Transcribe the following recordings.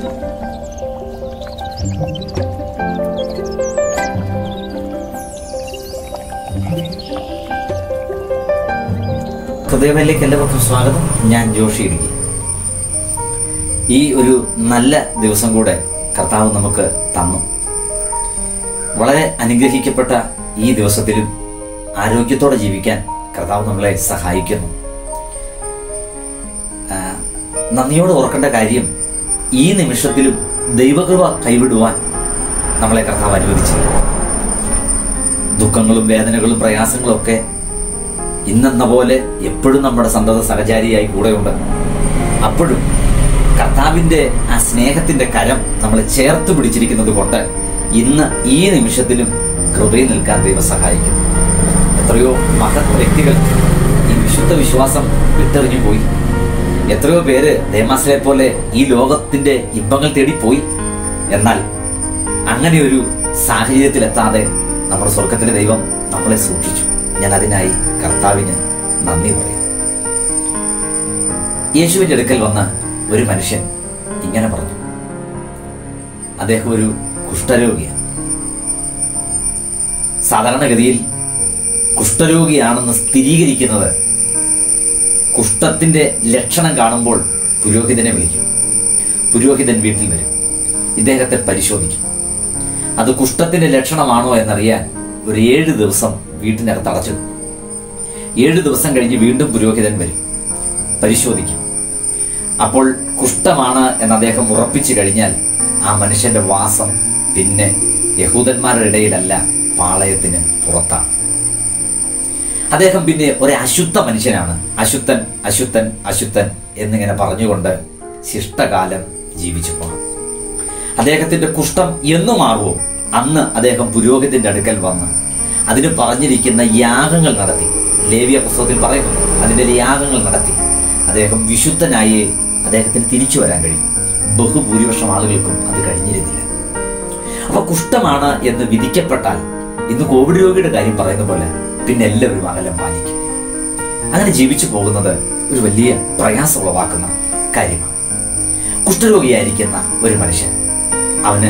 ഹൃദയവേലേക്ക് എല്ലാവർക്കും സ്വാഗതം ഞാൻ ജോഷി ഇടുക്കി ഈ ഒരു നല്ല ദിവസം കൂടെ കർത്താവ് നമുക്ക് തന്നു വളരെ അനുഗ്രഹിക്കപ്പെട്ട ഈ ദിവസത്തിലും ആരോഗ്യത്തോടെ ജീവിക്കാൻ കർത്താവ് നമ്മളെ സഹായിക്കുന്നു ആ, നന്ദിയോടെ ഓർക്കേണ്ട കാര്യം ഈ നിമിഷത്തിലും ദൈവകൃപ കൈവിടുവാൻ നമ്മളെ കർത്താവ് അനുവദിച്ചില്ല ദുഃഖങ്ങളും വേദനകളും പ്രയാസങ്ങളും ഒക്കെ ഇന്നെന്ന പോലെ എപ്പോഴും നമ്മുടെ സന്തത സഹചാരിയായി കൂടെയുണ്ട് അപ്പോഴും കർത്താവിന്റെ ആ സ്നേഹത്തിന്റെ കരം നമ്മളെ ചേർത്ത് പിടിച്ചിരിക്കുന്നത് കൊണ്ട് ഇന്ന് ഈ നിമിഷത്തിലും കൃപയിൽ നിൽക്കാൻ ദൈവം സഹായിക്കുന്നു എത്രയോ മഹത് വ്യക്തികൾ ഈ വിശുദ്ധ വിശ്വാസം വിട്ടെറിഞ്ഞു പോയി എത്രയോ പേര് ദേമാസിലെ പോലെ ഈ ലോകത്തിന്റെ ഇമ്പങ്ങൾ തേടിപ്പോയി എന്നാൽ അങ്ങനെ ഒരു സാഹചര്യത്തിലെത്താതെ നമ്മുടെ സ്വർഗത്തിലെ ദൈവം നമ്മളെ സൂക്ഷിച്ചു ഞാൻ അതിനായി കർത്താവിന് നന്ദി പറയുന്നു യേശുവിന്റെ അടുക്കൽ വന്ന ഒരു മനുഷ്യൻ ഇങ്ങനെ പറഞ്ഞു അദ്ദേഹം ഒരു കുഷ്ഠരോഗിയാണ് സാധാരണഗതിയിൽ കുഷ്ഠരോഗിയാണെന്ന് സ്ഥിരീകരിക്കുന്നത് കുഷ്ഠത്തിന്റെ ലക്ഷണം കാണുമ്പോൾ പുരോഹിതനെ വിളിക്കും പുരോഹിതൻ വീട്ടിൽ വരും ഇദ്ദേഹത്തെ പരിശോധിക്കും അത് കുഷ്ഠത്തിന്റെ ലക്ഷണമാണോ എന്നറിയാൻ ഒരു ഏഴ് ദിവസം വീട്ടിനകത്ത് അടച്ചിടും ഏഴ് ദിവസം കഴിഞ്ഞ് വീണ്ടും പുരോഹിതൻ വരും പരിശോധിക്കും അപ്പോൾ കുഷ്ഠമാണ് എന്ന് അദ്ദേഹം ഉറപ്പിച്ചു കഴിഞ്ഞാൽ ആ മനുഷ്യന്റെ വാസം പിന്നെ യഹൂദന്മാരുടെ ഇടയിലല്ല പാളയത്തിന് പുറത്താണ് അദ്ദേഹം പിന്നെ ഒരു അശുദ്ധ മനുഷ്യനാണ് അശുദ്ധൻ അശുദ്ധൻ അശുദ്ധൻ എന്നിങ്ങനെ പറഞ്ഞുകൊണ്ട് ശിഷ്ടകാലം ജീവിച്ചു പോകണം അദ്ദേഹത്തിന്റെ കുഷ്ഠം എന്നു മാറുമോ അന്ന് അദ്ദേഹം പുരോഹിതന്റെ അടുക്കൽ വന്ന് അതിന് പറഞ്ഞിരിക്കുന്ന യാഗങ്ങൾ നടത്തി ലേവിയ പുസ്തകത്തിൽ പറയുന്നു അതിന്റെ യാഗങ്ങൾ നടത്തി അദ്ദേഹം വിശുദ്ധനായേ അദ്ദേഹത്തിന് തിരിച്ചു വരാൻ കഴിയും ബഹുഭൂരിപക്ഷം ആളുകൾക്കും അത് കഴിഞ്ഞിരുന്നില്ല അപ്പൊ കുഷ്ഠമാണ് എന്ന് വിധിക്കപ്പെട്ടാൽ ഇന്ന് കോവിഡ് രോഗിയുടെ കാര്യം പറയുന്ന പോലെ പിന്നെ എല്ലാവരും അകലം പാലിക്കും അങ്ങനെ ജീവിച്ചു പോകുന്നത് ഒരു വലിയ പ്രയാസം ഉളവാക്കുന്ന കാര്യമാണ് കുഷ്ഠരോഗിയായിരിക്കുന്ന ഒരു മനുഷ്യൻ അവന്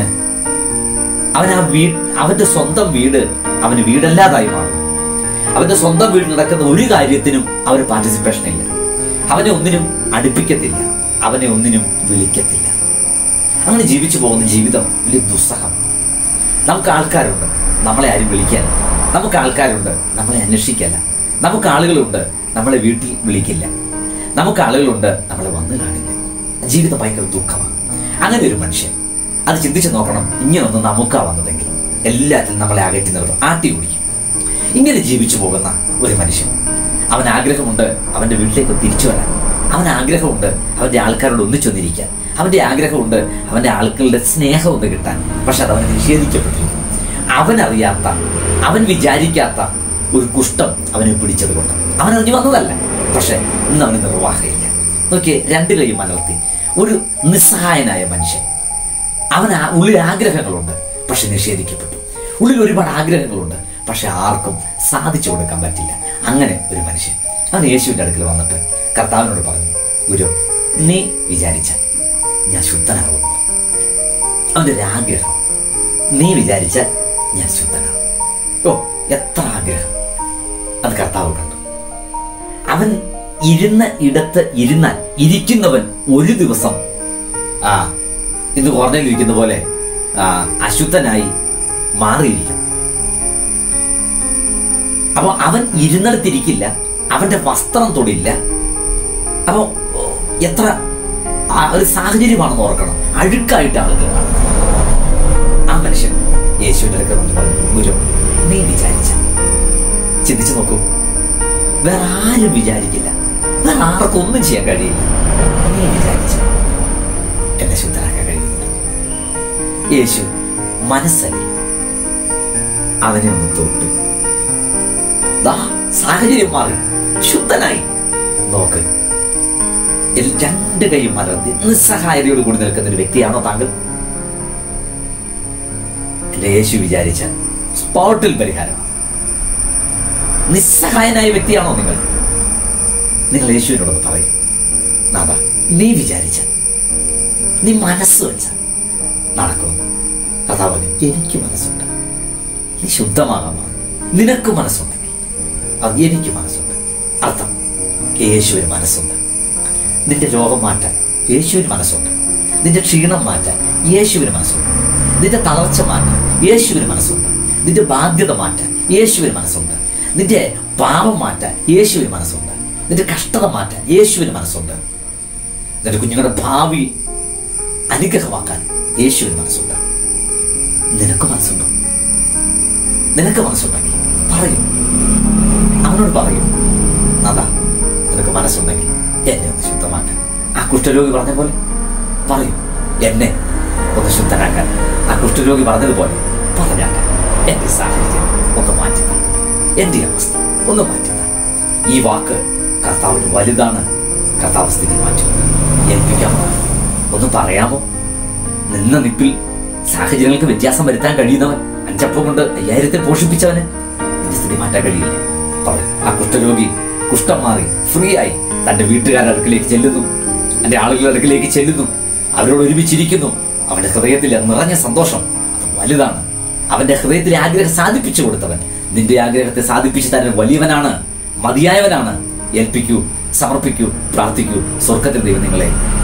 അവൻ ആ വീ അവന്റെ സ്വന്തം വീട് അവന് വീടല്ലാതായി മാറും അവന്റെ സ്വന്തം വീട് നടക്കുന്ന ഒരു കാര്യത്തിനും അവന് പാർട്ടിസിപ്പേഷൻ ഇല്ല അവനെ ഒന്നിനും അടുപ്പിക്കത്തില്ല അവനെ ഒന്നിനും വിളിക്കത്തില്ല അങ്ങനെ ജീവിച്ചു പോകുന്ന ജീവിതം വലിയ ദുസ്സഹമാണ് നമുക്ക് ആൾക്കാരുണ്ട് നമ്മളെ ആരും വിളിക്കാൻ നമുക്ക് ആൾക്കാരുണ്ട് നമ്മളെ അന്വേഷിക്കല്ല നമുക്ക് ആളുകളുണ്ട് നമ്മളെ വീട്ടിൽ വിളിക്കില്ല നമുക്ക് ആളുകളുണ്ട് നമ്മളെ വന്ന് കാണില്ല ജീവിതം ഭയങ്കര ദുഃഖമാണ് അങ്ങനെ ഒരു മനുഷ്യൻ അത് ചിന്തിച്ചു നോക്കണം ഇങ്ങനൊന്നും നമുക്കാ വന്നതെങ്കിൽ എല്ലാത്തിലും നമ്മളെ അകറ്റി നിർത്തും ആട്ടി ഓടിക്കും ഇങ്ങനെ ജീവിച്ചു പോകുന്ന ഒരു മനുഷ്യൻ അവൻ ആഗ്രഹമുണ്ട് അവന്റെ വീട്ടിലേക്ക് തിരിച്ചു വരാൻ അവൻ ആഗ്രഹമുണ്ട് അവന്റെ ആൾക്കാരോട് ഒന്നിച്ചൊന്നിരിക്കാൻ അവന്റെ ആഗ്രഹമുണ്ട് അവന്റെ ആൾക്കാരുടെ സ്നേഹം ഒന്ന് കിട്ടാൻ പക്ഷെ അത് അവന് നിഷേധിക്കപ്പെട്ടിരിക്കും അവനറിയാത്ത അവൻ വിചാരിക്കാത്ത ഒരു കുഷ്ഠം അവനെ പിടിച്ചത് കൊണ്ട് അവൻ അറിഞ്ഞു വന്നതല്ല പക്ഷെ ഇന്ന് അവന് നിർവാഹമില്ല നോക്കിയേ രണ്ട് കൈ മലർത്തി ഒരു നിസ്സഹായനായ മനുഷ്യൻ അവന് ആ- ഉള്ളിൽ ആഗ്രഹങ്ങളുണ്ട് പക്ഷെ നിഷേധിക്കപ്പെട്ടു ഉള്ളിൽ ഒരുപാട് ആഗ്രഹങ്ങളുണ്ട് പക്ഷെ ആർക്കും സാധിച്ചു കൊടുക്കാൻ പറ്റില്ല അങ്ങനെ ഒരു മനുഷ്യൻ അവൻ യേശുവിൻ്റെ അടുക്കൽ വന്നിട്ട് കർത്താവിനോട് പറഞ്ഞു ഗുരു നീ വിചാരിച്ചാൽ ഞാൻ ശുദ്ധനാകുന്നു അവൻ്റെ ഒരു ആഗ്രഹം നീ വിചാരിച്ചാൽ ഞാൻ ശുദ്ധനാകും ഓ എത്ര ആഗ്രഹം അത് കർത്താവ് കണ്ടു അവൻ ഇരുന്ന ഇടത്ത് ഇരുന്നാൽ ഇരിക്കുന്നവൻ ഒരു ദിവസം ആ ഇന്ന് കോർണയിലിരിക്കുന്ന പോലെ ആ, അശുദ്ധനായി മാറിയിരിക്കും അപ്പൊ അവൻ ഇരുന്നിടത്തിരിക്കില്ല അവന്റെ വസ്ത്രം തൊടില്ല അപ്പൊ ഓ, എത്ര ആ, ഒരു സാഹചര്യമാണെന്ന് ഓർക്കണം അഴുക്കായിട്ട് ആളുകൾ കാണും ആ മനുഷ്യൻ യേശുവിന്റെ അടുക്കൽ വന്ന് പറഞ്ഞു ഗുരു നീ വിചാരിച്ച ചിന്തിച്ചു നോക്കൂ വേറെ ആരും വിചാരിക്കില്ല വേറെ ആർക്കും ഒന്നും ചെയ്യാൻ കഴിയില്ല നീ വിചാരിച്ച എന്നെ ശുദ്ധനാക്കാൻ കഴിയുന്നുണ്ട് യേശു മനസ്സലി അവനെ ഒന്ന് തൊട്ടു ദാ സാഹചര്യം മാറി ശുദ്ധനായി നോക്ക് എൽ- രണ്ട് കൈയും മലർത്തി നിസ്സഹായതയോട് കൂടി നിൽക്കുന്ന ഒരു വ്യക്തിയാണോ താങ്കൾ എന്റെ യേശു വിചാരിച്ച സ്പോട്ടിൽ പരിഹാരമാണ് നിസ്സഹായനായ വ്യക്തിയാണോ നിങ്ങൾ നിങ്ങൾ യേശുവിനോടൊന്ന് പറയും നാഥ നീ വിചാരിച്ച നീ മനസ്സ് വെച്ച നടക്കുമെന്ന് കർത്താവ് പറഞ്ഞു എനിക്ക് മനസ്സുണ്ട് നീ ശുദ്ധമാകാമോ നിനക്ക് മനസ്സുണ്ടെങ്കിൽ അത് എനിക്ക് മനസ്സുണ്ട് അർത്ഥം യേശുവിന് മനസ്സുണ്ട് നിന്റെ രോഗം മാറ്റാൻ യേശുവിന് മനസ്സുണ്ട് നിന്റെ ക്ഷീണം മാറ്റാൻ യേശുവിന് മനസ്സുണ്ട് നിന്റെ തളർച്ച മാറ്റാൻ യേശുവിന് മനസ്സുണ്ട് നിന്റെ ബാധ്യത മാറ്റാൻ യേശുവിന് മനസ്സുണ്ട് നിന്റെ പാപം മാറ്റാൻ യേശുവിന് മനസ്സുണ്ട് നിന്റെ കഷ്ടത മാറ്റാൻ യേശുവിന് മനസ്സുണ്ട് നിന്റെ കുഞ്ഞുങ്ങളുടെ ഭാവി അനുഗ്രഹമാക്കാൻ യേശുവിന് മനസ്സുണ്ട് നിനക്ക് മനസ്സുണ്ടോ നിനക്ക് മനസ്സുണ്ടെങ്കിൽ പറയും അവനോട് പറയും അതാ നിനക്ക് മനസ്സുണ്ടെങ്കിൽ എന്നെ ഒന്ന് ശുദ്ധമാക്കാൻ ആ കുഷ്ഠരോഗി പറഞ്ഞ പോലെ പറയും എന്നെ ഒന്ന് ശുദ്ധനാക്കാൻ ആ കുഷ്ഠരോഗി പറഞ്ഞതുപോലെ പറഞ്ഞാക്കാൻ എന്റെ സാഹചര്യം ഒന്ന് മാറ്റുക എന്റെ അവസ്ഥ ഒന്ന് മാറ്റുക ഈ വാക്ക് കർത്താവിന് വലുതാണ് കർത്താവ് സ്ഥിതി മാറ്റും ഏൽപ്പിക്കാമോ ഒന്ന് പറയാമോ നിന്ന നിപ്പിൽ സാഹചര്യങ്ങൾക്ക് വ്യത്യാസം വരുത്താൻ കഴിയുന്നവൻ അഞ്ചപ്പം കൊണ്ട് അയ്യായിരത്തെ പോഷിപ്പിച്ചവന് നിന്റെ സ്ഥിതി മാറ്റാൻ കഴിയില്ലേ പറയും ആ കുഷ്ഠരോഗി കുഷ്ഠം മാറി ഫ്രീ ആയി തന്റെ വീട്ടുകാരുടെ അടുക്കിലേക്ക് ചെല്ലുന്നു തന്റെ ആളുകളുടെ അടുക്കിലേക്ക് ചെല്ലുന്നു അവരോട് ഒരുമിച്ചിരിക്കുന്നു അവന്റെ ഹൃദയത്തിൽ നിറഞ്ഞ സന്തോഷം അത് വലുതാണ് അവന്റെ ഹൃദയത്തിലെ ആഗ്രഹം സാധിപ്പിച്ചു കൊടുത്തവൻ നിന്റെ ആഗ്രഹത്തെ സാധിപ്പിച്ചു തരാൻ വലിയവനാണ് മതിയായവനാണ് ഏൽപ്പിക്കൂ സമർപ്പിക്കൂ പ്രാർത്ഥിക്കൂ സ്വർഗത്തിൽ ദൈവം നിങ്ങളെ